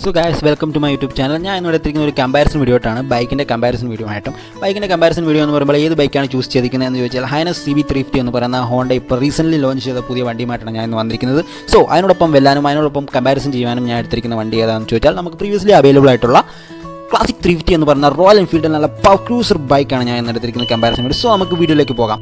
so guys welcome to my YouTube channel ഞാൻ ഇന്ന് എടുത്തിരിക്കുന്ന ഒരു കമ്പാരിസൺ വീഡിയോ ആയിട്ടാണ് ബൈക്കിൻ്റെ കമ്പാരിസൺ വീഡിയോ ആയിട്ടും ബൈക്കിൻ്റെ കമ്പാരിസൺ വീഡിയോ എന്ന് പറയുമ്പോൾ ഏത് ബൈക്കാണ് ചൂസ് ചെയ്തിരിക്കുന്നത് എന്ന് ചോദിച്ചാൽ Highness C B three fifty എന്ന് പറയുന്ന ഹോണ്ട ഇപ്പോൾ റീസെൻ്റ്ലി ലോഞ്ച് ചെയ്ത പുതിയ വണ്ടിയുമായിട്ടാണ് ഞാൻ ഇന്ന് വന്നിരിക്കുന്നത് സോ അതിനോടൊപ്പം വെല്ലാനും അതിനോടൊപ്പം കമ്പാരിസൺ ചെയ്യാനും ഞാൻ എടുത്തിരിക്കുന്ന വണ്ടി ഏതാണെന്ന് ചോദിച്ചാൽ നമുക്ക് പ്രീവിയസ്ലി അവൈലബിൾ ആയിട്ടുള്ള ക്ലാസിക് ത്രീ ഫിഫ്റ്റി എന്ന് പറയുന്ന റോയൽ എൻഫീൽഡ് നല്ല പവർ ക്രൂസർ ബൈക്കാണ് ഞാൻ ഇന്ന് എടുത്തിരിക്കുന്ന കമ്പാരിസൺ വീഡിയോ സോ നമുക്ക് വീഡിയോയിലേക്ക് പോകാം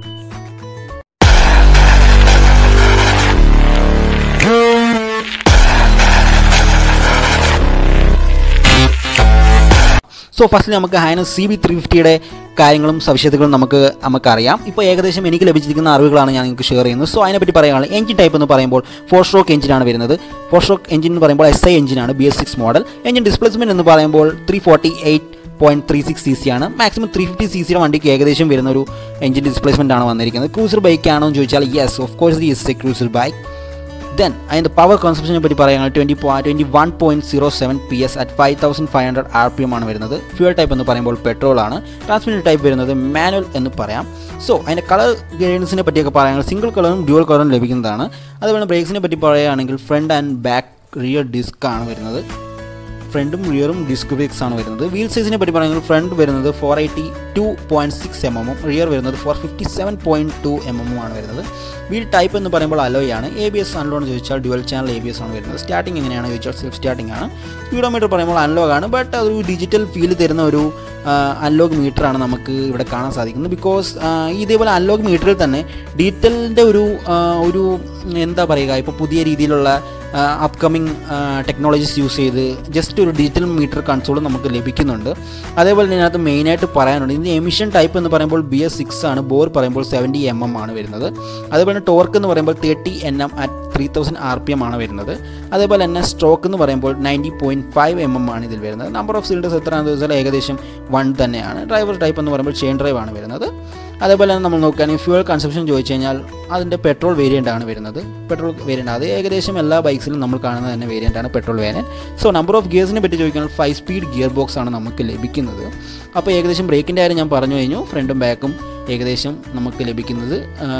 സോ ഫസ്റ്റ് നമുക്ക് ഹൈനസ് സി ബി ത്രീ ഫിഫ്റ്റിയുടെ കാര്യങ്ങളും സവിശേഷതകളും നമുക്ക് നമുക്കറിയാം ഇപ്പോൾ ഏകദേശം എനിക്ക് ലഭിച്ചിരിക്കുന്ന അറിവുകളാണ് ഞാൻ നിങ്ങൾക്ക് ഷെയർ ചെയ്യുന്നത് സോ അതിനെപ്പറ്റി പറയുകയാണെങ്കിൽ എഞ്ചിൻ ടൈപ്പ് എന്ന് പറയുമ്പോൾ ഫോർ സ്ട്രോക്ക് എഞ്ചിനാണ് വരുന്നത് ഫോർ സ്ട്രോക്ക് എഞ്ചിൻ എന്ന് പറയുമ്പോൾ എസ് ഐ എഞ്ചിനാണ് B S six model engine displacement എന്ന് പറയുമ്പോൾ three forty eight point three six C C ആണ് മാക്സിമം ത്രീ ഫിഫ്റ്റി സി സിയുടെ വണ്ടിക്ക് ഏകദേശം വരുന്ന ഒരു എഞ്ചിൻ ഡിസ്പ്ലേസ്മെൻ്റ് ആണ് വന്നിരിക്കുന്നത് ക്രൂസർ ബൈക്ക് ആണോ എന്ന് ചോദിച്ചാൽ yes of course the S A cruiser bike then അതിൻ്റെ പവർ കൺസപ്ഷനെ പറ്റി പറയുകയാണെങ്കിൽ twenty twenty one point zero seven P S at five thousand five hundred R P M ആണ് വരുന്നത് ഫ്യൂൽ ടൈപ്പ് എന്ന് പറയുമ്പോൾ പെട്രോൾ ആണ് ട്രാൻസ്മിഷൻ ടൈപ്പ് വരുന്നത് മാനുവൽ എന്ന് പറയാം സോ അതിൻ്റെ കളർ ഗ്രേഡൻസിനെ പറ്റിയൊക്കെ പറയുകയാണെങ്കിൽ സിംഗിൾ കളറും ഡ്യുവൽ കളറും ലഭിക്കുന്നതാണ് അതുപോലെ ബ്രേക്സിനെ പറ്റി പറയുകയാണെങ്കിൽ front and back rear disc ആണ് വരുന്നത് ഫ്രണ്ടും റിയറും ഡിസ്ക് ബ്രേക്സ് ആണ് വരുന്നത് വീൽ സൈസിനെ പറ്റി പറയുന്നത് ഫ്രണ്ട് വരുന്നത് four eighty two point six M എമ്മും റിയർ വരുന്നത് four fifty seven point two M എമ്മും ആണ് വരുന്നത് വീൽ ടൈപ്പ് എന്ന് പറയുമ്പോൾ അലോയ് ആണ് എ ബി എസ് അൺലോൺ ചോദിച്ചാൽ dual channel A B S ആണ് വരുന്നത് സ്റ്റാർട്ടിംഗ് എങ്ങനെയാണ് ചോദിച്ചാൽ സെൽഫ് സ്റ്റാർട്ടിംഗ് ആണ് സ്പീഡോമീറ്റർ പറയുമ്പോൾ അൺലോഗ് ആണ് ബട്ട് അതൊരു ഡിജിറ്റൽ ഫീൽ തരുന്ന ഒരു അൺലോഗ് മീറ്ററാണ് നമുക്ക് ഇവിടെ കാണാൻ സാധിക്കുന്നത് ബിക്കോസ് ഇതേപോലെ അൺലോഗ് മീറ്ററിൽ തന്നെ ഡീറ്റെയിലിൻ്റെ ഒരു ഒരു എന്താ പറയുക ഇപ്പോൾ പുതിയ രീതിയിലുള്ള അപ്കമിങ് ടെക്നോളജീസ് യൂസ് ചെയ്ത് ജസ്റ്റ് ഒരു ഡിജിറ്റൽ മീറ്റർ കൺസോൾ നമുക്ക് ലഭിക്കുന്നുണ്ട് അതേപോലെ തന്നെ ഇതിനകത്ത് മെയിനായിട്ട് പറയാനുണ്ട് ഇതിൻ്റെ എമിഷൻ ടൈപ്പ് എന്ന് പറയുമ്പോൾ ബി എസ് സിക്സ് ആണ് ബോർ പറയുമ്പോൾ സെവൻറ്റി എം എം ആണ് വരുന്നത് അതേപോലെ തന്നെ ടോർക്ക് എന്ന് പറയുമ്പോൾ thirty N M at three thousand R P M ആണ് വരുന്നത് അതേപോലെ തന്നെ സ്ട്രോക്ക് എന്ന് പറയുമ്പോൾ ninety point five M M ആണ് ഇതിൽ വരുന്നത് നമ്പർ ഓഫ് സിലിണ്ടേഴ്സ് എത്രയാണെന്ന് ചോദിച്ചാൽ ഏകദേശം വൺ തന്നെയാണ് ഡ്രൈവർ ടൈപ്പ് എന്ന് പറയുമ്പോൾ ചെയിൻ ഡ്രൈവ് ആണ് വരുന്നത് അതേപോലെ തന്നെ നമ്മൾ നോക്കുകയാണെങ്കിൽ ഫ്യൂൽ കൺസപ്ഷൻ ചോദിച്ചു കഴിഞ്ഞാൽ അതിൻ്റെ പെട്രോൾ വേരിയൻ്റ് ആണ് വരുന്നത് പെട്രോൾ വേരിയൻ്റ് അത് ഏകദേശം എല്ലാ ബൈക്സിലും നമ്മൾ കാണുന്ന തന്നെ വേരിയൻ്റ് ആണ് petrol variant so number of ഗിയേഴ്സിനെ പറ്റി ചോദിക്കുകയാണെങ്കിൽ ഫൈവ് സ്പീഡ് ഗിയർ ബോക്സ് ആണ് നമുക്ക് ലഭിക്കുന്നത് അപ്പോൾ ഏകദേശം ബ്രേക്കിൻ്റെ കാര്യം ഞാൻ പറഞ്ഞു കഴിഞ്ഞു ഫ്രണ്ടും ബാക്കും ഏകദേശം നമുക്ക് ലഭിക്കുന്നത്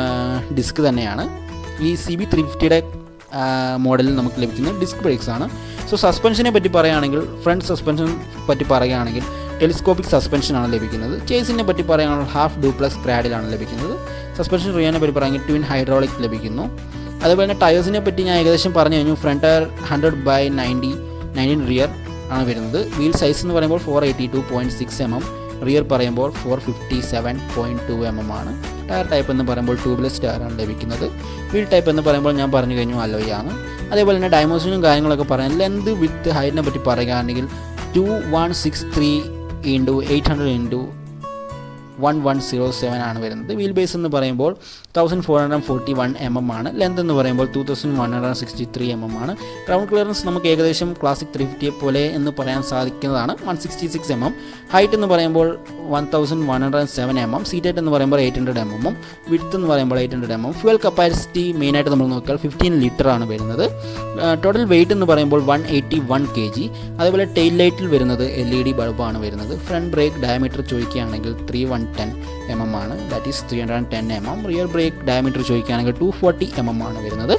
ഡിസ്ക് തന്നെയാണ് ഈ സി ബി ത്രീ ഫിഫ്റ്റിയുടെ മോഡലിൽ നമുക്ക് ലഭിക്കുന്നത് ഡിസ്ക് ബ്രേക്സ് ആണ് സോ സസ്പെൻഷനെ പറ്റി പറയുകയാണെങ്കിൽ ഫ്രണ്ട് സസ്പെൻഷൻ പറ്റി പറയുകയാണെങ്കിൽ ടെലിസ്കോപ്പിക് സസ്പെൻഷനാണ് ലഭിക്കുന്നത് ചേസിനെ പറ്റി പറയുകയാണെങ്കിൽ ഹാഫ് ഡ്യൂപ്ലക്സ് ക്രാഡിലാണ് ലഭിക്കുന്നത് സസ്പെൻഷൻ റിയാനെ പറ്റി പറയുകയാണെങ്കിൽ ട്വിൻ ഹൈഡ്രോളിക് ലഭിക്കുന്നു അതുപോലെ തന്നെ ടയേഴ്സിനെ പറ്റി ഞാൻ ഏകദേശം പറഞ്ഞു കഴിഞ്ഞു front tyre hundred by ninety nineteen rear ആണ് വരുന്നത് വീൽ സൈസ് എന്ന് പറയുമ്പോൾ four eighty two point six M M rear പറയുമ്പോൾ four fifty seven point two M M ആണ് ടയർ ടൈപ്പ് എന്ന് പറയുമ്പോൾ ട്യൂബ്ലെസ് ടയറാണ് ലഭിക്കുന്നത് വീൽ ടൈപ്പ് എന്ന് പറയുമ്പോൾ ഞാൻ പറഞ്ഞു കഴിഞ്ഞു അലോയാണ് അതേപോലെ തന്നെ ഡൈമോഷനും കാര്യങ്ങളൊക്കെ പറയാം ലെന്ത് വിത്ത് ഹൈറ്റിനെ പറ്റി പറയുകയാണെങ്കിൽ two one six three into eight hundred into one one zero seven ആണ് വരുന്നത് വീൽ ബേസ് എന്ന് പറയുമ്പോൾ thousand four hundred forty one M M ആണ് ലെന്ത് എന്ന് പറയുമ്പോൾ two thousand one hundred sixty three M M ആണ് ഗ്രൗണ്ട് ക്ലിയറൻസ് നമുക്ക് ഏകദേശം ക്ലാസിക് ത്രീ ഫിഫ്റ്റിയെ പോലെ എന്ന് പറയാൻ സാധിക്കുന്നതാണ് one sixty six M M height എന്ന് പറയുമ്പോൾ one thousand one hundred seven M M seat എന്ന് പറയുമ്പോൾ എയ്റ്റ് ഹൺഡ്രഡ് എം എമ്മും വിഡ്ത്ത് എന്ന് പറയുമ്പോൾ eight hundred M M fuel capacity മെയിനായിട്ട് നമ്മൾ നോക്കിയാൽ ഫിഫ്റ്റീൻ ലിറ്റർ ആണ് വരുന്നത് ടോട്ടൽ വെയിറ്റ് എന്ന് പറയുമ്പോൾ one eighty one K G അതേപോലെ ടെയിൽ ലൈറ്റിൽ വരുന്നത് എൽ ഇ ഡി ബൾബാണ് വരുന്നത് ഫ്രണ്ട് ബ്രേക്ക് ഡയമീറ്റർ ചോദിക്കുകയാണെങ്കിൽ three one ten M M ആണ് that is three hundred ten M M rear brake diameter ചോദിക്കുകയാണെങ്കിൽ ടു ഫോർട്ടി എം എം ആണ് വരുന്നത്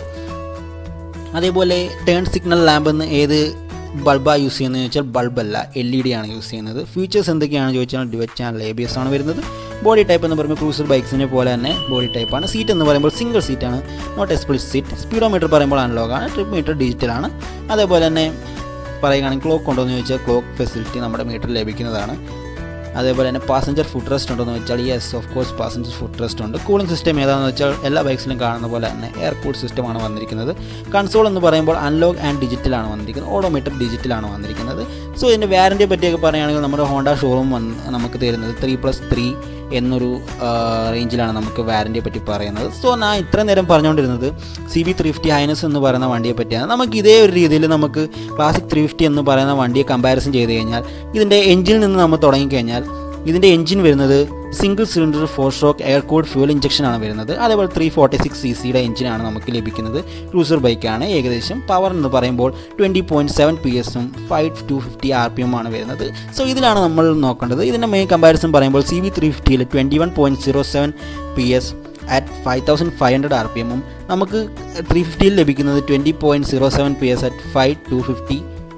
അതേപോലെ ടേൺ സിഗ്നൽ ലാമ്പ് എന്ന് ഏത് ബൾബാണ് യൂസ് ചെയ്യുന്നത് ചോദിച്ചാൽ ബൾബല്ല എൽ ഇ ഡി ആണ് യൂസ് ചെയ്യുന്നത് ഫീച്ചേഴ്സ് എന്തൊക്കെയാണെന്ന് ചോദിച്ചാൽ ഡിവറ്റ് ചാനൽ എ ബി എസ് ആണ് വരുന്നത് ബോഡി ടൈപ്പ് എന്ന് പറയുമ്പോൾ ക്രൂസർ ബൈക്സിനെ പോലെ തന്നെ ബോഡി ടൈപ്പാണ് സീറ്റ് എന്ന് പറയുമ്പോൾ സിംഗിൾ സീറ്റാണ് not a split seat speedometer പറയുമ്പോൾ അനലോഗാണ് ട്രിപ്പ് മീറ്റർ ഡിജിറ്റലാണ് അതേപോലെ തന്നെ പറയുകയാണെങ്കിൽ ക്ലോക്ക് ഉണ്ടോ എന്ന് ചോദിച്ചാൽ ക്ലോക്ക് ഫെസിലിറ്റി നമ്മുടെ മീറ്ററിൽ ലഭിക്കുന്നതാണ് അതേപോലെ തന്നെ പാസഞ്ചർ ഫുഡ് റെസ്റ്റ് ഉണ്ടോ എന്ന് വെച്ചാൽ yes of course passenger foot rest ഉണ്ട് കൂളിംഗ് സിസ്റ്റം ഏതാണെന്ന് വെച്ചാൽ എല്ലാ ബൈക്സിലും കാണുന്ന പോലെ തന്നെ എയർ കൂൾ സിസ്റ്റമാണ് വന്നിരിക്കുന്നത് കൺസോൾ എന്ന് പറയുമ്പോൾ അൺലോക്ക് ആൻഡ് ഡിജിറ്റലാണ് വന്നിരിക്കുന്നത് ഓഡോമീറ്റർ ഡിജിറ്റലാണ് വന്നിരിക്കുന്നത് സോ ഇതിൻ്റെ വാറൻറ്റിയെ പറ്റിയൊക്കെ പറയുകയാണെങ്കിൽ നമ്മുടെ ഹോണ്ട ഷോറൂം വന്ന് നമുക്ക് തരുന്നത് ത്രീ പ്ലസ് ത്രീ എന്നൊരു റേഞ്ചിലാണ് നമുക്ക് വാറൻറ്റിയെ പറ്റി പറയുന്നത് സോ ഞാൻ ഇത്രയും നേരം പറഞ്ഞുകൊണ്ടിരുന്നത് C B three fifty Highness എന്ന് പറയുന്ന വണ്ടിയെ പറ്റിയാണ് നമുക്ക് ഇതേ ഒരു രീതിയിൽ നമുക്ക് ക്ലാസിക് ത്രീ ഫിഫ്റ്റി എന്ന് പറയുന്ന വണ്ടിയെ കമ്പാരിസൺ ചെയ്ത് കഴിഞ്ഞാൽ ഇതിൻ്റെ എഞ്ചിനിൽ നിന്ന് നമ്മൾ തുടങ്ങിക്കഴിഞ്ഞാൽ ഇതിൻ്റെ എഞ്ചിൻ വരുന്നത് single cylinder four stroke air cooled fuel injection ആണ് വരുന്നത് അതേപോലെ ത്രീ ഫോർട്ടി സിക്സ് സി സിയുടെ എഞ്ചിനാണ് നമുക്ക് ലഭിക്കുന്നത് ക്രൂസർ ബൈക്കാണ് ഏകദേശം പവർ എന്ന് പറയുമ്പോൾ ട്വൻറ്റി പോയിൻറ്റ് സെവൻ പി എസും five two fifty R P M ആണ് വരുന്നത് സോ ഇതിലാണ് നമ്മൾ നോക്കേണ്ടത് ഇതിൻ്റെ മെയിൻ കമ്പാരിസൺ പറയുമ്പോൾ സി വി ത്രീ ഫിഫ്റ്റിയിൽ twenty one point zero seven P S at five thousand five hundred R P എമ്മും നമുക്ക് ത്രീ ഫിഫ്റ്റിയിൽ ലഭിക്കുന്നത് twenty point zero seven P S at five two fifty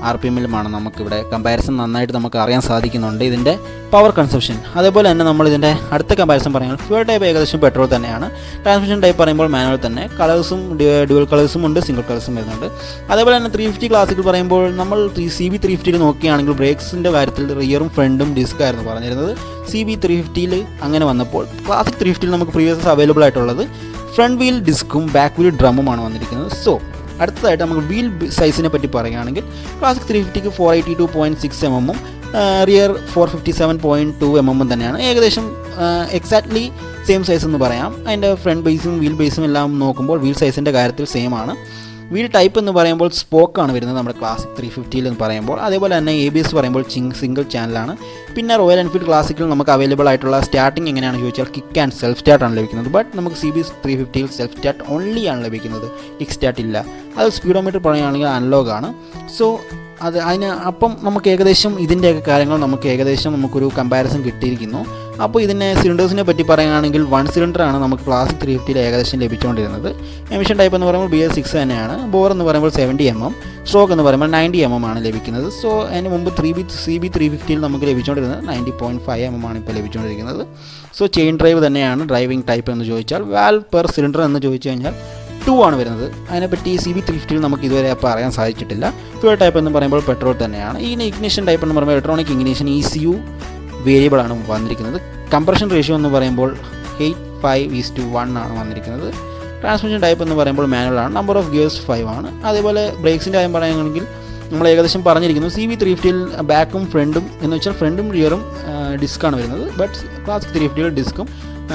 R P എമ്മിലുമാണ് നമുക്കിവിടെ comparison നന്നായിട്ട് നമുക്ക് അറിയാൻ സാധിക്കുന്നുണ്ട് ഇതിൻ്റെ പവർ കൺസപ്ഷൻ അതേപോലെ തന്നെ നമ്മൾ ഇതിൻ്റെ അടുത്ത കമ്പാരിസൺ പറയുമ്പോൾ ഫ്യൂൽ ടൈപ്പ് ഏകദേശം പെട്രോൾ തന്നെയാണ് ട്രാൻസ്മിഷൻ ടൈപ്പ് പറയുമ്പോൾ മാനുവൽ തന്നെ കളേഴ്സും ഡ്യുവൽ കളേഴ്സും ഉണ്ട് സിംഗിൾ കളേഴ്സും വരുന്നുണ്ട് അതേപോലെ തന്നെ ത്രീ ഫിഫ്റ്റി ക്ലാസിക്കൽ പറയുമ്പോൾ നമ്മൾ ത്രീ സി ബി ത്രീ ഫിഫ്റ്റിയിൽ നോക്കുകയാണെങ്കിൽ ബ്രേക്സിൻ്റെ കാര്യത്തിൽ റിയറും ഫ്രണ്ടും ഡിസ്ക് ആയിരുന്നു പറഞ്ഞിരുന്നത് സി ബി ത്രീ ഫിഫ്റ്റിയിൽ അങ്ങനെ വന്നപ്പോൾ ക്ലാസിക് ത്രീ ഫിഫ്റ്റിയിൽ നമുക്ക് പ്രീവിയസ് അവൈലബിൾ ആയിട്ടുള്ളത് ഫ്രണ്ട് വീൽ ഡിസ്കും ബാക്ക് വീൽ ഡ്രമ്മുമാണ് വന്നിരിക്കുന്നത് സോ അടുത്തതായിട്ട് നമുക്ക് വീൽ സൈസിനെ പറ്റി പറയുകയാണെങ്കിൽ ക്ലാസിക് ത്രീ ഫിഫ്റ്റിക്ക് four eighty two point six M എമ്മും rear four fifty seven point two M എമ്മും തന്നെയാണ് ഏകദേശം എക്സാക്ട്ലി സെയിം സൈസ് എന്ന് പറയാം അതിൻ്റെ ഫ്രണ്ട് ബേസും വീൽ ബേസും എല്ലാം നോക്കുമ്പോൾ വീൽ സൈസിൻ്റെ കാര്യത്തിൽ സെയിം ആണ് വീൽ ടൈപ്പ് എന്ന് പറയുമ്പോൾ സ്പോക്കാണ് വരുന്നത് നമ്മുടെ ക്ലാസിക് ത്രീ ഫിഫ്റ്റിയിൽ എന്ന് പറയുമ്പോൾ അതേപോലെ തന്നെ എ ബി എസ് പറയുമ്പോൾ ചിങ് സിംഗിൾ ചാനലാണ് പിന്നെ റോയൽ എൻഫീൽഡ് ക്ലാസിക്കിൽ നമുക്ക് അവൈലബിൾ ആയിട്ടുള്ള സ്റ്റാർട്ടിംഗ് എങ്ങനെയാണെന്ന് ചോദിച്ചാൽ കിക്ക് ആൻഡ് സെൽഫ് സ്റ്റാർട്ടാണ് ലഭിക്കുന്നത് ബട്ട് നമുക്ക് സി ബി എസ് ത്രീ ഫിഫ്റ്റിയിൽ സെൽഫ് സ്റ്റാർട്ട് ഓൺലി ആണ് ലഭിക്കുന്നത് കിക്ക് സ്റ്റാർട്ട് ഇല്ല അത് സ്പീഡോമീറ്റർ പറയുകയാണെങ്കിൽ അനലോഗ് ആണ് സോ അത് അതിന് അപ്പം നമുക്ക് ഏകദേശം ഇതിൻ്റെയൊക്കെ കാര്യങ്ങൾ നമുക്ക് ഏകദേശം നമുക്കൊരു കമ്പാരിസൺ കിട്ടിയിരിക്കുന്നു അപ്പോൾ ഇതിനെ സിലിണ്ടേഴ്സിനെ പറ്റി പറയുകയാണെങ്കിൽ വൺ സിലിണ്ടറാണ് നമുക്ക് ക്ലാസിക് ത്രീ ഫിഫ്റ്റിയിൽ ഏകദേശം ലഭിച്ചുകൊണ്ടിരുന്നത് എമിഷൻ ടൈപ്പ് എന്ന് പറയുമ്പോൾ ബി എസ് സിക്സ് തന്നെയാണ് ബോർ എന്ന് പറയുമ്പോൾ സെവൻറ്റി എം എം സ്ട്രോക്ക് എന്ന് പറയുമ്പോൾ നയൻറ്റി എം എം ആണ് ലഭിക്കുന്നത് സോ അതിന് മുമ്പ് three B C B three ഫിഫ്റ്റിയിൽ നമുക്ക് ലഭിച്ചുകൊണ്ടിരുന്നത് ninety point five M M ആണ് ഇപ്പോൾ ലഭിച്ചുകൊണ്ടിരിക്കുന്നത് സോ ചെയിൻ ഡ്രൈവ് തന്നെയാണ് ഡ്രൈവിംഗ് ടൈപ്പ് എന്ന് ചോദിച്ചാൽ വാൽ പെർ സിലിണ്ടർ എന്ന് ചോദിച്ചു കഴിഞ്ഞാൽ ടു ആണ് വരുന്നത് അതിനെപ്പറ്റി സി ബി ത്രീ ഫിഫ്റ്റിയിൽ നമുക്ക് ഇതുവരെ അപ്പോൾ അറിയാൻ സാധിച്ചിട്ടില്ല ഫ്യൂൽ ടൈപ്പ് എന്ന് പറയുമ്പോൾ പെട്രോൾ തന്നെയാണ് ഈ ഇഗ്നിഷൻ ടൈപ്പ് എന്ന് പറയുമ്പോൾ electronic ignition E C U variable ആണ് വന്നിരിക്കുന്നത് കംപ്രഷൻ റേഷ്യോ എന്ന് പറയുമ്പോൾ eight five is to one ആണ് വന്നിരിക്കുന്നത് ട്രാൻസ്മിഷൻ ടൈപ്പ് എന്ന് പറയുമ്പോൾ മാനുവൽ ആണ് നമ്പർ ഓഫ് ഗിയേഴ്സ് ഫൈവ് ആണ് അതേപോലെ ബ്രേക്സിൻ്റെ കാര്യം പറയുകയാണെങ്കിൽ നമ്മൾ ഏകദേശം പറഞ്ഞിരിക്കുന്നു സി വി ത്രീ ഫിഫ്റ്റിയിൽ ബാക്കും ഫ്രണ്ടും എന്ന് വെച്ചാൽ ഫ്രണ്ടും റിയറും ഡിസ്ക്കാണ് വരുന്നത് ബട്ട് ക്ലാസിക് ത്രീ ഫിഫ്റ്റിയിൽ ഡിസ്ക്കും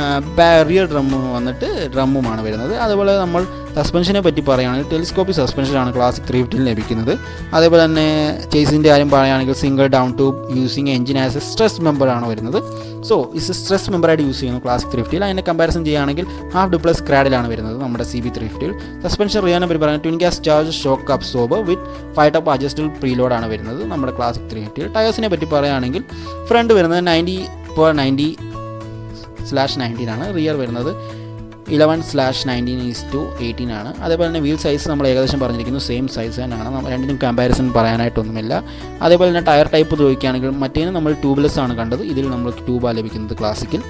റിയർ ഡ്രം വന്നിട്ട് ഡ്രമ്മുമാണ് വരുന്നത് അതുപോലെ നമ്മൾ സസ്പെൻഷനെ പറ്റി പറയുകയാണെങ്കിൽ ടെലിസ്കോപ്പിക് സസ്പെൻഷനാണ് ക്ലാസിക് ത്രീ ഫിഫ്റ്റിയിൽ ലഭിക്കുന്നത് അതേപോലെ തന്നെ ചേസിൻ്റെ കാര്യം പറയുകയാണെങ്കിൽ single down tube using engine as a stress മെമ്പറാണ് വരുന്നത് സോ ഇസ് സ്ട്രെസ് മെമ്പറായിട്ട് യൂസ് ചെയ്യുന്നു ക്ലാസിക് ത്രീ ഫിഫ്റ്റിയിൽ അതിനെ കമ്പാരിസൺ ചെയ്യുകയാണെങ്കിൽ ഹാഫ് ഡുപ്ലസ് ക്രാഡിലാണ് വരുന്നത് നമ്മുടെ സി ബി ത്രീ ഫിഫ്റ്റിയിൽ സസ്പെൻഷൻ റിയാനെ പറ്റി പറയുന്നത് twin gas charge shock absorb വിത്ത് ഫൈവ് ടപ്പ് അഡ്ജസ്റ്റബിൾ പ്രീലോഡാണ് വരുന്നത് നമ്മുടെ ക്ലാസിക് ത്രീ ഫിഫ്റ്റിയിൽ ടയേഴ്സിനെ പറ്റി പറയുകയാണെങ്കിൽ ഫ്രണ്ട് വരുന്നത് ninety per ninety slash nineteen ആണ് റിയർ വരുന്നത് eleven slash nineteen is to eighteen ആണ് അതേപോലെ തന്നെ വീൽ സൈസ് നമ്മൾ ഏകദേശം പറഞ്ഞിരിക്കുന്നു സെയിം സൈസ് തന്നെയാണ് നമ്മൾ രണ്ടിനും കമ്പാരിസൺ പറയാനായിട്ടൊന്നുമില്ല അതേപോലെ തന്നെ ടയർ ടൈപ്പ് ചോദിക്കുകയാണെങ്കിൽ മറ്റേന് നമ്മൾ ട്യൂബ്ലെസ് ആണ് കണ്ടത് ഇതിൽ നമ്മൾ ട്യൂബാണ് ലഭിക്കുന്നത് ക്ലാസിക്കിൽ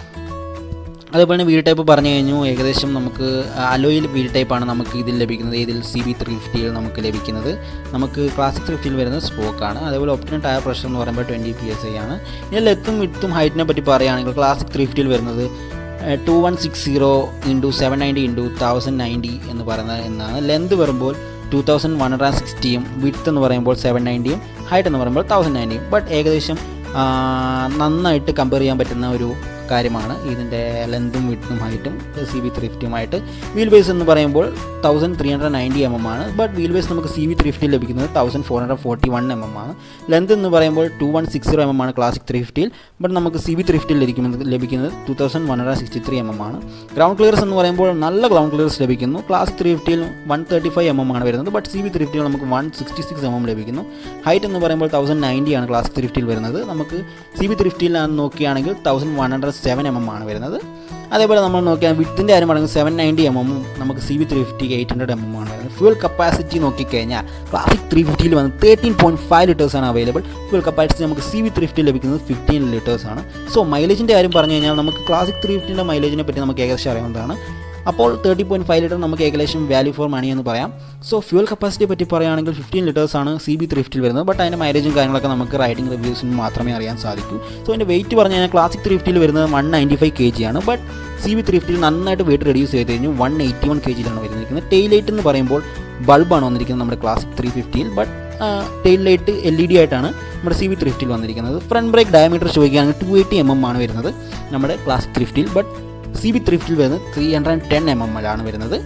അതേപോലെ തന്നെ വീൽ ടൈപ്പ് പറഞ്ഞു കഴിഞ്ഞു ഏകദേശം നമുക്ക് അലോയിൽ വീൽ ടൈപ്പാണ് നമുക്ക് ഇതിൽ ലഭിക്കുന്നത് ഇതിൽ സി ബി ത്രീ ഫിഫ്റ്റിയിൽ നമുക്ക് ലഭിക്കുന്നത് നമുക്ക് ക്ലാസിക് ത്രീ ഫിഫ്റ്റിയിൽ വരുന്നത് സ്പോക്കാണ് അതേപോലെ ഒപ്റ്റിൻ ടയർ പ്രഷർ എന്ന് പറയുമ്പോൾ ട്വൻറ്റി പി എസ് ഐ ആണ് ഇതിൽ ലെത്തും വിത്തും ഹൈറ്റിനെ പറ്റി പറയുകയാണെങ്കിൽ ക്ലാസിക് ത്രീ ഫിഫ്റ്റിയിൽ വരുന്നത് two one six zero into seven ninety into thousand ninety എന്ന് പറയുന്നത് എന്നാണ് ലെന്ത് വരുമ്പോൾ two thousand one hundred and സിക്സ്റ്റിയും വിത്ത് എന്ന് പറയുമ്പോൾ സെവൻ നയൻറ്റിയും ഹൈറ്റ് എന്ന് പറയുമ്പോൾ തൗസൻഡ് നയൻറ്റിയും ബട്ട് ഏകദേശം നന്നായിട്ട് കമ്പയർ ചെയ്യാൻ പറ്റുന്ന ഒരു കാര്യമാണ് ഇതിൻ്റെ ലെന്തും വിട്ടും ഹൈറ്റും സി ബി ത്രീ ഫിഫ്റ്റിയുമായിട്ട് വീൽ ബേസ് എന്ന് പറയുമ്പോൾ thousand three hundred ninety M M ആണ് ബട്ട് വീൽ ബേസ് നമുക്ക് സി ബി ത്രീ ഫിഫ്റ്റിയിൽ ലഭിക്കുന്നത് thousand four hundred forty one M M ആണ് ലെന്ത് എന്ന് പറയുമ്പോൾ two one six zero M M ആണ് ക്ലാസിക് ത്രീ ഫിഫ്റ്റിയിൽ ബട്ട് നമുക്ക് സി ബി ത്രീ ഫിഫ്റ്റിയിൽ ലഭിക്കുന്നത് ലഭിക്കുന്നത് two thousand one hundred sixty three M M ആണ് ഗ്രൗണ്ട് ക്ലിയർസ് എന്ന് പറയുമ്പോൾ നല്ല ഗ്രൗണ്ട് ക്ലിയർസ് ലഭിക്കുന്നു ക്ലാസിക് ത്രീ ഫിഫ്റ്റിയിൽ one thirty five M M ആണ് വരുന്നത് ബട്ട് സി ബി ത്രീ ഫിഫ്റ്റിയിൽ നമുക്ക് one sixty six M M ലഭിക്കുന്നു ഹൈറ്റ് എന്ന് പറയുമ്പോൾ തൗസൻഡ് നയൻറ്റി ആണ് ക്ലാസിക് ത്രീ ഫിഫ്റ്റിയിൽ വരുന്നത് നമുക്ക് സി ബി ത്രീ ഫിഫ്റ്റിയിൽ നോക്കുകയാണെങ്കിൽ thousand one hundred seven M M ആണ് വരുന്നത് അതേപോലെ നമ്മൾ നോക്കിയാൽ വിത്തിൻ്റെ കാര്യം പറയുന്നത് സെവൻ നയൻറ്റി എം എമ്മും നമുക്ക് C B three fifty eight hundred M M ആണ് വരുന്നത് ഫ്യൂൽ കപ്പാസിറ്റി നോക്കിക്കഴിഞ്ഞാൽ ക്ലാസിക് ത്രീ ഫിഫ്റ്റിയിൽ വന്ന് തേർട്ടീൻ പോയിൻറ്റ് ഫൈവ് ലിറ്റേഴ്സ് ആണ് അവൈലബിൾ ഫ്യൂൽ കപ്പാസിറ്റി നമുക്ക് സി ബി ത്രീ ഫിഫ്റ്റി ലഭിക്കുന്നത് ഫിഫ്റ്റീൻ ലിറ്റേഴ്സ് ആണ് സോ മൈലേജിൻ്റെ കാര്യം പറഞ്ഞു കഴിഞ്ഞാൽ നമുക്ക് ക്ലാസിക് ത്രീ ഫിഫ്റ്റിൻ്റെ മൈലേജിനെ പറ്റി നമുക്ക് ഏകദേശം അറിയാവുന്നതാണ് അപ്പോൾ തേർട്ടി പോയിൻറ്റ് ഫൈവ് ലിറ്റർ നമുക്ക് ഏകദേശം വാല്യൂ ഫോർ മണി എന്ന് പറയാം സോ ഫ്യൂൽ കപ്പാസിറ്റിയെ പറ്റി പറയുകയാണെങ്കിൽ ഫിഫ്റ്റീൻ ലിറ്റേഴ്സ് ആണ് സി ബി ത്രീ ഫിഫ്റ്റിൽ വരുന്നത് ബട്ട് അതിൻ്റെ മൈലേജും കാര്യങ്ങളൊക്കെ നമുക്ക് റൈഡിംഗ് റിവ്യൂസിന് മാത്രമേ അറിയാൻ സാധിക്കൂ സോ അതിൻ്റെ വെയിറ്റ് പറഞ്ഞു കഴിഞ്ഞാൽ ക്ലാസിക് ത്രീ ഫിഫ്റ്റിയിൽ വരുന്നത് one ninety five K G ആണ് ബട്ട് സി ബി ത്രീ ഫിഫ്റ്റിയിൽ നന്നായിട്ട് വെയിറ്റ് റെഡ്യൂസ് ചെയ്ത് കഴിഞ്ഞു വൺ എയ്റ്റി വൺ കെ ജിയിലാണ് വരുന്നിരിക്കുന്നത് ടെയിൽ ലൈറ്റ് എന്ന് പറയുമ്പോൾ ബൾബാണ് വന്നിരിക്കുന്നത് നമ്മുടെ ക്ലാസിക് ത്രീ ഫിഫ്റ്റിയിൽ but tail light L E D ആയിട്ടാണ് നമ്മുടെ സി വി ത്രീ ഫിഫ്റ്റിയിൽ വന്നിരിക്കുന്നത് ഫ്രണ്ട് ബ്രേക്ക് ഡയമീറ്റർ ചോദിക്കുകയാണെങ്കിൽ ടു എയ്റ്റി എം എം ആണ് വരുന്നത് നമ്മുടെ ക്ലാസിക് ത്രീ ഫിഫ്റ്റിയിൽ ബട്ട് സി ബി ത്രീ ഫിഫ്റ്റിൽ വരുന്നത് three hundred and ten M M ആണ് വരുന്നത്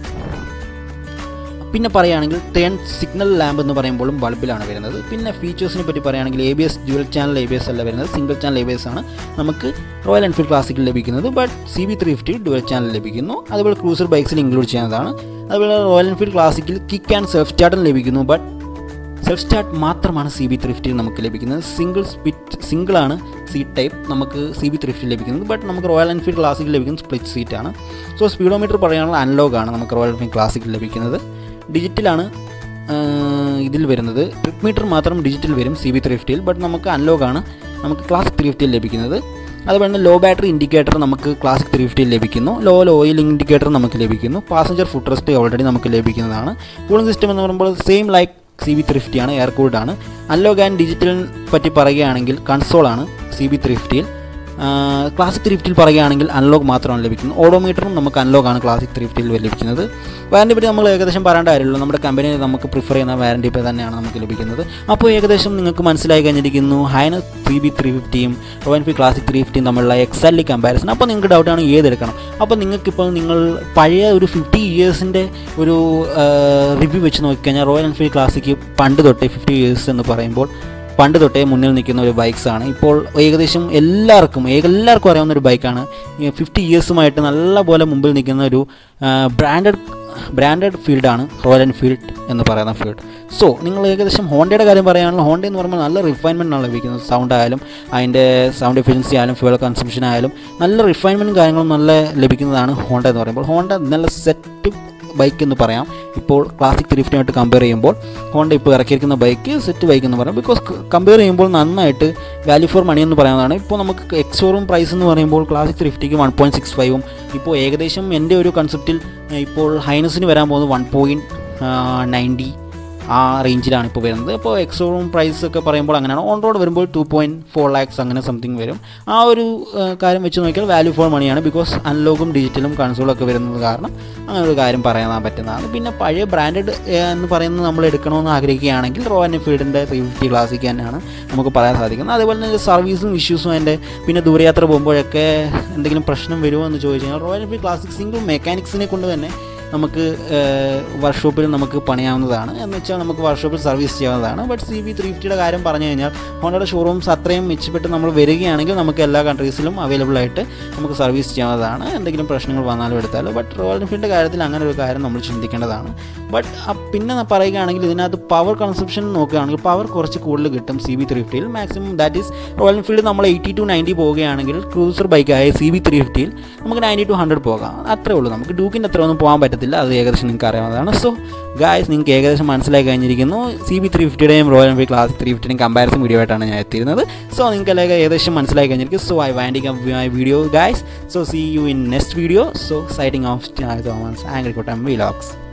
പിന്നെ പറയുകയാണെങ്കിൽ ടെൻ സിഗ്നൽ ലാമ്പ് എന്ന് പറയുമ്പോഴും ബൾബിലാണ് വരുന്നത് പിന്നെ ഫീച്ചേഴ്സിനെ പറ്റി പറയുകയാണെങ്കിൽ A B S dual channel A B S അല്ല വരുന്നത് single channel A B S ആണ് നമുക്ക് റോയൽ എൻഫീൽഡ് ക്ലാസിക്കിൽ ലഭിക്കുന്നത് but C B three fifty dual channel ലഭിക്കുന്നു അതുപോലെ ക്രൂസർ ബൈക്സിൽ ഇൻക്ലൂഡ് ചെയ്യുന്നതാണ് അതുപോലെ റോയൽ എൻഫീൽഡ് ക്ലാസിക്കിൽ കിക്ക് ആൻഡ് സെൽഫ് സ്റ്റാർട്ടും ലഭിക്കുന്നു ബട്ട് സെൽഫ് സ്റ്റാർട്ട് മാത്രമാണ് സി ബി ത്രീ ഫിഫ്റ്റിയിൽ നമുക്ക് ലഭിക്കുന്നത് സിംഗിൾ സ്പിറ്റ് സിംഗിളാണ് സീറ്റ് ടൈപ്പ് നമുക്ക് സി ബി ത്രീ ഫിഫ്റ്റിയിൽ ലഭിക്കുന്നത് ബട്ട് നമുക്ക് റോയൽ എൻഫീൽഡ് ക്ലാസിക്കിൽ ലഭിക്കുന്നത് സ്പ്ലിറ്റ് സീറ്റാണ് സോ സ്പീഡോമീറ്റർ പറയുകയാണെങ്കിൽ അനലോഗ് ആണ് നമുക്ക് റോയൽ എൻഫീൽഡ് ക്ലാസിക്കിൽ ലഭിക്കുന്നത് ഡിജിറ്റലാണ് ഇതിൽ വരുന്നത് ട്രിപ്പ് മീറ്റർ മാത്രം ഡിജിറ്റൽ വരും സി ബി ത്രീ ഫിഫ്റ്റിയിൽ ബട്ട് നമുക്ക് അൺലോക്ക് ആണ് നമുക്ക് ക്ലാസിക് ത്രീ ഫിഫ്റ്റിയിൽ ലഭിക്കുന്നത് അതുപോലെ തന്നെ ലോ ബാറ്ററി ഇൻഡിക്കേറ്റർ നമുക്ക് ക്ലാസിക് ത്രീ ഫിഫ്റ്റിയിൽ ലഭിക്കുന്നു ലോ ഓയിൽ ഇൻഡിക്കേറ്റർ നമുക്ക് ലഭിക്കുന്നു പാസഞ്ചർ ഫുഡ് റെസ്റ്റ് ഓൾറെഡി നമുക്ക് ലഭിക്കുന്നതാണ് കൂളിംഗ് സിസ്റ്റം എന്ന് പറയുമ്പോൾ same like C B three fifty ആണ് എയർ കൂൾഡ് ആണ് അൺലോക്ക് ആൻഡ് ഡിജിറ്റലിനെ പറ്റി പറയുകയാണെങ്കിൽ കൺസോളാണ് സി ബി ത്രീ ഫിഫ്റ്റിയിൽ ക്ലാസിക് ത്രീ ഫിഫ്റ്റിയിൽ പറയുകയാണെങ്കിൽ അൺലോക്ക് മാത്രമാണ് ലഭിക്കുന്നത് ഓഡോമീറ്ററും നമുക്ക് അൺലോക്ക് ആണ് ക്ലാസിക് ത്രീ ഫിഫ്റ്റിയിൽ ലഭിക്കുന്നത് വാറൻറ്റി പറ്റി നമ്മൾ ഏകദേശം പറയേണ്ട കാര്യമുള്ളൂ നമ്മുടെ കമ്പനി നമുക്ക് പ്രിഫർ ചെയ്യുന്ന വാറൻറ്റി പേ തന്നെയാണ് നമുക്ക് ലഭിക്കുന്നത് അപ്പോൾ ഏകദേശം നിങ്ങൾക്ക് മനസ്സിലായി കഴിഞ്ഞിരിക്കുന്നു ഹൈന ത്രീ ബി ത്രീ ഫിഫ്റ്റിയും റോയൽ ഫി ക്ലാസിക് ത്രീ ഫിഫ്റ്റിയും തമ്മിലുള്ള എക്സാക്ട്ലി കമ്പാരിസൺ അപ്പോൾ നിങ്ങൾക്ക് ഡൗട്ടാണ് ഏതെടുക്കണം അപ്പോൾ നിങ്ങൾക്കിപ്പോൾ നിങ്ങൾ പഴയ ഒരു ഫിഫ്റ്റി ഇയേഴ്സിൻ്റെ ഒരു റിവ്യൂ വെച്ച് നോക്കിക്കഴിഞ്ഞാൽ റോയൽ എൻഫീൽഡ് ക്ലാസിക് പണ്ട് തൊട്ടേ ഫിഫ്റ്റി ഇയേഴ്സ് എന്ന് പറയുമ്പോൾ പണ്ട് തൊട്ടേ മുന്നിൽ നിൽക്കുന്ന ഒരു ബൈക്സാണ് ഇപ്പോൾ ഏകദേശം എല്ലാവർക്കും എല്ലാവർക്കും അറിയാവുന്ന ഒരു ബൈക്കാണ് ഫിഫ്റ്റി ഇയേഴ്സുമായിട്ട് നല്ലപോലെ മുമ്പിൽ നിൽക്കുന്ന ഒരു ബ്രാൻഡഡ് ബ്രാൻഡഡ് ഫീൽഡാണ് റോയൽ എൻഫീൽഡ് എന്ന് പറയുന്ന ഫീൽഡ് സോ നിങ്ങൾ ഏകദേശം ഹോണ്ടയുടെ കാര്യം പറയുകയാണെങ്കിൽ ഹോണ്ട എന്ന് പറയുമ്പോൾ നല്ല റിഫൈൻമെൻ്റ് ആണ് ലഭിക്കുന്നത് സൗണ്ട് ആയാലും അതിൻ്റെ സൗണ്ട് എഫിഷ്യൻസി ആയാലും ഫ്യൂൽ കൺസംഷൻ ആയാലും നല്ല റിഫൈൻമെൻറ്റും കാര്യങ്ങളും നല്ല ലഭിക്കുന്നതാണ് ഹോണ്ട എന്ന് പറയുമ്പോൾ ഹോണ്ട നല്ല സെറ്റ് ബൈക്ക് എന്ന് പറയാം ഇപ്പോൾ ക്ലാസിക് ത്രീ ഫിഫ്റ്റിയായിട്ട് കമ്പയർ ചെയ്യുമ്പോൾ ഹോണ്ട ഇപ്പോൾ ഇറക്കിയിരിക്കുന്ന ബൈക്ക് സെറ്റ് ബൈക്ക് എന്ന് പറയാം ബിക്കോസ് കമ്പയർ ചെയ്യുമ്പോൾ നന്നായിട്ട് വാല്യൂ ഫോർ മണി എന്ന് പറയുന്നതാണ് ഇപ്പോൾ നമുക്ക് എക്സോറും പ്രൈസ് എന്ന് പറയുമ്പോൾ ക്ലാസിക് ത്രീ ഫിഫ്റ്റിക്ക് വൺ പോയിൻറ്റ് സിക്സ് ഫൈവും ഇപ്പോൾ ഏകദേശം എൻ്റെ ഒരു കൺസെപ്റ്റിൽ ഇപ്പോൾ ഹൈനസിന് വരാൻ പോകുന്നത് വൺ പോയിൻറ്റ് നയൻറ്റി ആ റേഞ്ചിലാണ് ഇപ്പോൾ വരുന്നത് അപ്പോൾ എക്സോറും പ്രൈസ് ഒക്കെ പറയുമ്പോൾ അങ്ങനെയാണ് ഓൺ റോഡ് വരുമ്പോൾ ടു പോയിൻറ്റ് ഫോർ ലാക്സ് അങ്ങനെ സംതിങ് വരും ആ ഒരു കാര്യം വെച്ച് നോക്കിയാൽ വാല്യൂ ഫോർ മണിയാണ് ബിക്കോസ് അൺലോക്കും ഡിജിറ്റലും കൺസോളും ഒക്കെ വരുന്നത് കാരണം അങ്ങനെ ഒരു കാര്യം പറയാൻ പറ്റുന്നതാണ് പിന്നെ പഴയ ബ്രാൻഡഡ് എന്ന് പറയുന്നത് നമ്മൾ എടുക്കണമെന്ന് ആഗ്രഹിക്കുകയാണെങ്കിൽ റോയൽ എൻഫീൽഡിൻ്റെ ത്രീ ഫിഫ്റ്റി ക്ലാസിക് തന്നെയാണ് നമുക്ക് പറയാൻ സാധിക്കുന്നത് അതുപോലെ തന്നെ സർവീസും ഇഷ്യൂസും അതിൻ്റെ പിന്നെ ദൂരയാത്ര പോകുമ്പോഴൊക്കെ എന്തെങ്കിലും പ്രശ്നം വരുമോ എന്ന് ചോദിച്ചു കഴിഞ്ഞാൽ റോയൽ എൻഫീൽഡ് ക്ലാസിക് സിംഗിൾ മെക്കാനിക്സിനെ കൊണ്ട് തന്നെ നമുക്ക് വർക്ക്ഷോപ്പിൽ നമുക്ക് പണിയാവുന്നതാണ് എന്ന് വെച്ചാൽ നമുക്ക് വർക്ക്ഷോപ്പിൽ സർവീസ് ചെയ്യാവുന്നതാണ് ബട്ട് സി ബി ത്രീ ഫിഫ്റ്റിയുടെ കാര്യം പറഞ്ഞു കഴിഞ്ഞാൽ ഹോണ്ടയുടെ ഷോറൂംസ് അത്രയും മെച്ചപ്പെട്ട് നമ്മൾ വരികയാണെങ്കിൽ നമുക്ക് എല്ലാ കൺട്രീസിലും അവൈലബിൾ ആയിട്ട് നമുക്ക് സർവീസ് ചെയ്യാവുന്നതാണ് എന്തെങ്കിലും പ്രശ്നങ്ങൾ വന്നാലും എടുത്താലും ബട്ട് റോയൽ എൻഫീൽഡിൻ്റെ കാര്യത്തിൽ അങ്ങനെ ഒരു കാര്യം നമ്മൾ ചിന്തിക്കേണ്ടതാണ് ബട്ട് പിന്നെ പറയുകയാണെങ്കിൽ ഇതിനകത്ത് പവർ കൺസപ്ഷൻ നോക്കുകയാണെങ്കിൽ പവർ കുറച്ച് കൂടുതൽ കിട്ടും സി ബി ത്രീ ഫിഫ്റ്റിയിൽ maximum that is Royal Enfield നമ്മൾ എയ്റ്റി ടു നയൻറ്റി പോവുകയാണെങ്കിൽ ക്രൂസർ ബൈക്കായ സി ബി ത്രീ ഫിഫ്റ്റിയിൽ നമുക്ക് നയൻറ്റി ടു ഹൺഡ്രഡ് പോകാം അത്രേ ഉള്ളൂ നമുക്ക് ഡൂക്കിൻ്റെ അത്ര ഒന്നും പോകാൻ പറ്റത്തില്ല അത് ഏകദേശം നിങ്ങൾക്ക് അറിയാവുന്നതാണ് സോ ഗായ്സ് നിങ്ങൾക്ക് ഏകദേശം മനസ്സിലായി കഴിഞ്ഞിരിക്കുന്നു സി ബി ത്രീ ഫിഫ്റ്റിയുടെയും റോയൽ എൻഫീൽഡ് ക്ലാസ് ത്രീ ഫിഫ്റ്റിയുടെയും കമ്പാരിസൺ വീഡിയോ ആയിട്ടാണ് ഞാൻ എത്തിയിരുന്നത് സോ നിങ്ങൾക്ക് എല്ലാം ഏകദേശം മനസ്സിലായി കഴിഞ്ഞിരിക്കും so I winding up my video guys so see you in next video so signing off Thomas ആംഗ്രിക്കോട്ടം വിലോക്സ്